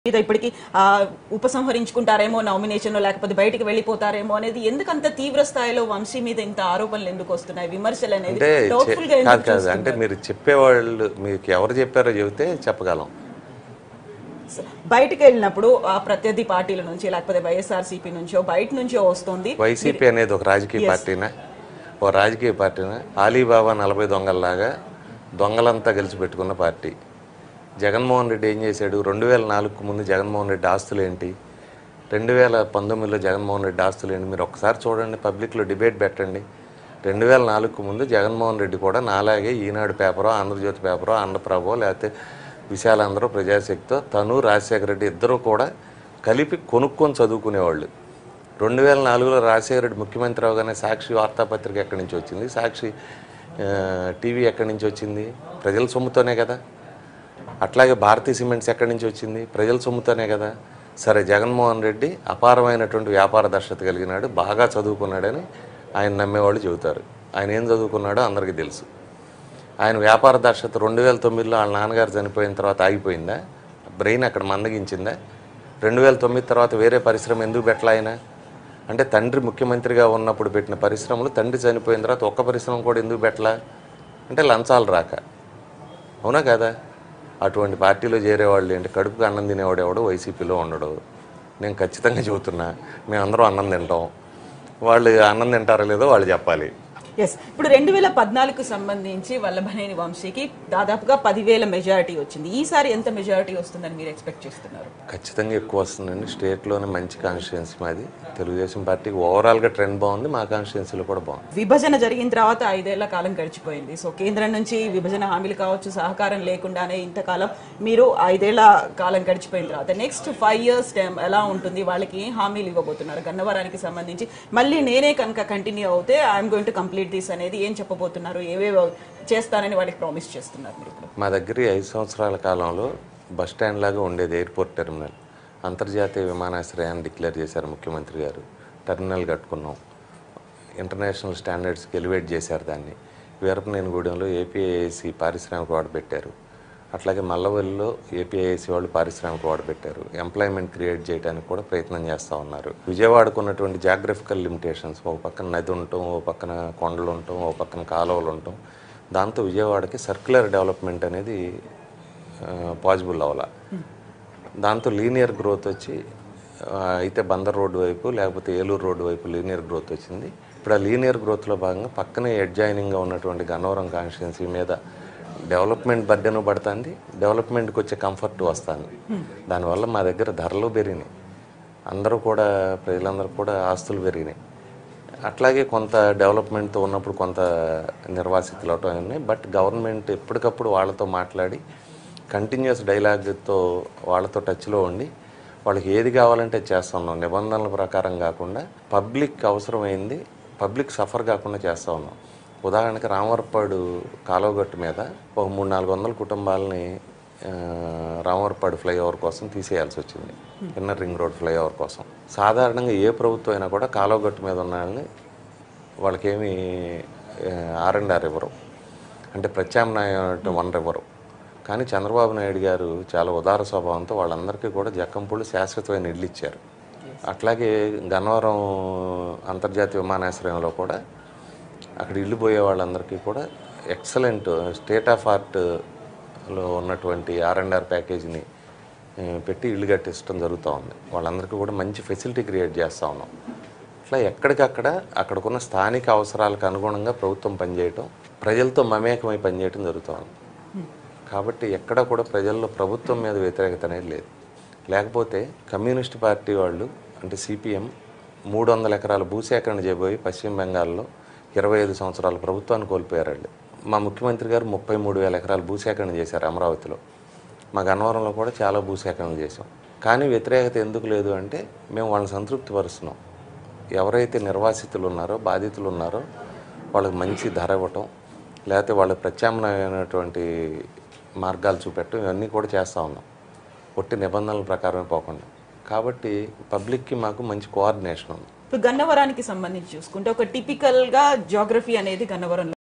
మీద ఇప్పటికి ఆ, ఉపసంహరించుకుంటారేమో నామినేషన్ లేకపోతే బయటికి వెళ్ళిపోతారేమో అనేది ఎందుకు అంత తీవ్ర స్థాయిలో వంశీ మీద ఇంత ఆరోపణలు ఎందుకు వస్తున్నాయి విమర్శలు అనేది అంటే చె- డౌట్ఫుల్ గా కాదు ఎందుకు కాదు అంటే మీరు చెప్పేవాళ్ళు మీకు ఎవరు చెప్పారో చెబితే చెప్పగలం చూస్తున్నారు? బయటికి వెళ్ళినప్పుడు ఆ ప్రత్యర్థి పార్టీల నుంచి లేకపోతే వైఎస్ఆర్సీపీ నుంచో బయట నుంచో వస్తుంది వైసీపీ అనేది ఒక రాజకీయ పార్టీనా ఓ రాజకీయ పార్టీనా ఆలీబాబా నలభై దొంగల్లాగా దొంగలంతా గెలిచి పెట్టుకున్న పార్టీ జగన్మోహన్ రెడ్డి ఏం చేశాడు రెండు వేల నాలుగుకు ముందు జగన్మోహన్ రెడ్డి ఆస్తులు ఏంటి రెండు వేల పంతొమ్మిదిలో జగన్మోహన్ రెడ్డి ఆస్తులు ఏంటి మీరు ఒకసారి చూడండి పబ్లిక్లో డిబేట్ పెట్టండి రెండు వేల నాలుగుకు ముందు జగన్మోహన్ రెడ్డి కూడా నాలాగే ఈనాడు పేపరో ఆంధ్రజ్యోతి పేపరో ఆంధ్రప్రభో లేకపోతే విశాలాంధ్ర ప్రజాశక్తితో తను రాజశేఖర రెడ్డి ఇద్దరు కూడా కలిపి కొనుక్కొని చదువుకునేవాళ్ళు రెండు వేల నాలుగులో రాజశేఖర రెడ్డి ముఖ్యమంత్రి అవగానే సాక్షి వార్తాపత్రిక ఎక్కడి నుంచి వచ్చింది సాక్షి ఆ, టీవీ ఎక్కడి నుంచి వచ్చింది ప్రజల సొమ్ముతోనే కదా అట్లాగే భారతీయ సిమెంట్స్ ఎక్కడి నుంచి వచ్చింది ప్రజల సొమ్ముతోనే కదా సరే జగన్మోహన్ రెడ్డి అపారమైనటువంటి వ్యాపార దక్షత కలిగినాడు బాగా చదువుకున్నాడని ఆయన నమ్మేవాళ్ళు చెబుతారు ఆయన ఏం చదువుకున్నాడో అందరికీ తెలుసు ఆయన వ్యాపార దక్షత రెండు వేల తొమ్మిదిలో వాళ్ళ నాన్నగారు చనిపోయిన తర్వాత ఆగిపోయిందా బ్రెయిన్ అక్కడ మందగించిందా రెండు వేల తొమ్మిది తర్వాత వేరే పరిశ్రమ ఎందుకు పెట్టలే ఆయన అంటే తండ్రి ముఖ్యమంత్రిగా ఉన్నప్పుడు పెట్టిన పరిశ్రమలు తండ్రి చనిపోయిన తర్వాత ఒక్క పరిశ్రమ కూడా ఎందుకు పెట్టలా అంటే లంచాలు రాక అవునా కదా అటువంటి పార్టీలో చేరేవాళ్ళు ఏంటి కడుపుకి అన్నం తినేవాడు ఎవడు వైసీపీలో ఉండడు నేను ఖచ్చితంగా చెబుతున్నా మేమందరం అన్నం తింటాం వాళ్ళు అన్నం తింటారో లేదో వాళ్ళు చెప్పాలి ఎస్ ఇప్పుడు రెండు వేల పద్నాలుగుకు సంబంధించి వల్లభనేని వంశీకి దాదాపుగా పదివేల మెజారిటీ వచ్చింది ఈసారి ఎంత మెజారిటీ వస్తుందని మీరు ఎక్స్పెక్ట్ చేస్తున్నారు ఖచ్చితంగా ఎక్కువ వస్తుందండి స్టేట్లోనే మంచి కాన్స్టిట్యున్సీ మాది తెలుగుదేశం పార్టీకి ఓవరాల్గా ట్రెండ్ బాగుంది మా కాన్స్టిట్యున్సీలో కూడా బాగుంది విభజన జరిగిన తర్వాత ఐదేళ్ల కాలం గడిచిపోయింది సో కేంద్రం నుంచి విభజన హామీలు కావచ్చు సహకారం లేకుండానే ఇంతకాలం మీరు ఐదేళ్ల కాలం గడిచిపోయిన తర్వాత నెక్స్ట్ ఫైవ్ ఇయర్స్ టైం ఎలా ఉంటుంది వాళ్ళకి ఏం హామీలు ఇవ్వబోతున్నారు గన్నవరానికి సంబంధించి మళ్ళీ నేనే కనుక కంటిన్యూ అవుతే I'm going to complete this అనేది ఏం చెప్పబోతున్నారు ఏవేవో చేస్తానని వాళ్ళకి ప్రామిస్ చేస్తున్నారు మీరు ఇప్పుడు మా దగ్గర ఈ ఐదు సంవత్సరాల కాలంలో బస్ స్టాండ్ లాగా ఉండేది ఎయిర్పోర్ట్ టెర్మినల్ అంతర్జాతీయ విమానాశ్రయాన్ని డిక్లేర్ చేశారు ముఖ్యమంత్రి గారు టెర్మినల్ కట్టుకున్నాం ఇంటర్నేషనల్ స్టాండర్డ్స్కి ఎలివేట్ చేశారు దాన్ని వీరపనేనిగూడెంలో ఏపీఐఏసి పారిశ్రామిక వాడు పెట్టారు అట్లాగే మల్లవల్లిలో ఏపీఐఏసి వాళ్ళు పారిశ్రామిక వాడు పెట్టారు ఎంప్లాయ్మెంట్ క్రియేట్ చేయడానికి కూడా ప్రయత్నం చేస్తూ ఉన్నారు విజయవాడకు ఉన్నటువంటి జాగ్రఫికల్ లిమిటేషన్స్ ఒక పక్కన నది ఉండటం ఓ పక్కన కొండలు ఉండటం ఓ పక్కన కాలువలు ఉండటం దాంతో విజయవాడకి సర్క్యులర్ డెవలప్మెంట్ అనేది పాసిబుల్ అవ్వాల దాంతో లీనియర్ గ్రోత్ వచ్చి ఆ, అయితే బందర్ రోడ్డు వైపు లేకపోతే ఏలూరు రోడ్డు వైపు లీనియర్ గ్రోత్ వచ్చింది ఇప్పుడు ఆ లీనియర్ గ్రోత్లో భాగంగా పక్కనే అడ్జాయినింగ్గా ఉన్నటువంటి గన్నవరం కాన్స్టిట్యున్సీ మీద డెవలప్మెంట్ బర్డెన్ పడుతుంది డెవలప్మెంట్కి వచ్చే కంఫర్ట్ వస్తుంది దానివల్ల మా దగ్గర ధరలు పెరిగినాయి అందరూ కూడా ప్రజలందరూ కూడా ఆస్తులు పెరిగినాయి అట్లాగే కొంత డెవలప్మెంట్తో ఉన్నప్పుడు కొంత నిర్వాసితులు అవటం ఉన్నాయి బట్ గవర్నమెంట్ ఎప్పటికప్పుడు వాళ్ళతో మాట్లాడి కంటిన్యూస్ డైలాగ్తో వాళ్ళతో టచ్లో ఉండి వాళ్ళకి ఏది కావాలంటే చేస్తున్నాం నిబంధనల ప్రకారం కాకుండా పబ్లిక్ అవసరమైంది పబ్లిక్ సఫర్ కాకుండా చేస్తూ ఉన్నాం ఉదాహరణకి రామవరపాడు కాలువగట్టు మీద ఒక మూడు నాలుగు వందల కుటుంబాలని ఆ, రామవరపాడు ఫ్లైఓవర్ కోసం తీసేయాల్సి వచ్చింది ఇన్నర్ రింగ్ రోడ్ ఫ్లైఓవర్ కోసం సాధారణంగా ఏ ప్రభుత్వం అయినా కూడా కాలువగట్టు మీద ఉన్న వాళ్ళని వాళ్ళకేమి ఆర్ అండ్ ఆర్ ఇవ్వరు అంటే ప్రత్యామ్నాయం వనరు ఇవ్వరు కానీ చంద్రబాబు నాయుడు గారు చాలా ఉదార స్వభావంతో వాళ్ళందరికీ కూడా జక్కంపూడి శాశ్వతమైన ఇల్లు ఇచ్చారు అట్లాగే గన్నవరం అంతర్జాతీయ విమానాశ్రయంలో కూడా అక్కడ ఇల్లు పోయే వాళ్ళందరికీ కూడా ఎక్సలెంట్ స్టేట్ ఆఫ్ ఆర్ట్లో ఉన్నటువంటి ఆర్ అండ్ ఆర్ ప్యాకేజీని ఆ, పెట్టి ఇల్లు కట్టించడం జరుగుతూ ఉంది వాళ్ళందరికీ కూడా మంచి ఫెసిలిటీ క్రియేట్ చేస్తూ ఉన్నాం అట్లా ఎక్కడికక్కడ అక్కడికున్న స్థానిక అవసరాలకు అనుగుణంగా ప్రభుత్వం పనిచేయటం ప్రజలతో మమేకమై పనిచేయటం జరుగుతూ ఉంది కాబట్టి ఎక్కడ కూడా ప్రజల్లో ప్రభుత్వం మీద వ్యతిరేకత అనేది లేదు లేకపోతే కమ్యూనిస్ట్ పార్టీ వాళ్ళు అంటే సిపిఎం మూడు వందల ఎకరాల భూసేకరణ చేయబోయి పశ్చిమ బెంగాల్లో ఇరవై ఐదు సంవత్సరాల ప్రభుత్వాన్ని కోల్పోయారు వాళ్ళు మా ముఖ్యమంత్రి గారు ముప్పై మూడు వేల ఎకరాల భూసేకరణ చేశారు అమరావతిలో మా గన్నవరంలో కూడా చాలా భూసేకరణ చేసాం కానీ వ్యతిరేకత ఎందుకు లేదు అంటే మేము వాళ్ళని సంతృప్తి పరుస్తున్నాం ఎవరైతే నిర్వాసితులు ఉన్నారో బాధితులు ఉన్నారో వాళ్ళకి మంచి ధర ఇవ్వటం లేకపోతే వాళ్ళ ప్రత్యామ్నాయమైనటువంటి మార్గాలు చూపెట్టడం ఇవన్నీ కూడా చేస్తూ ఉన్నాం ఒట్టి నిబంధనల ప్రకారమే పోకుండా కాబట్టి పబ్లిక్కి మాకు మంచి కోఆర్డినేషన్ ఉంది ఇప్పుడు గన్నవరానికి సంబంధించి చూసుకుంటే ఒక టిపికల్ గా జాగ్రఫీ అనేది గన్నవరంలో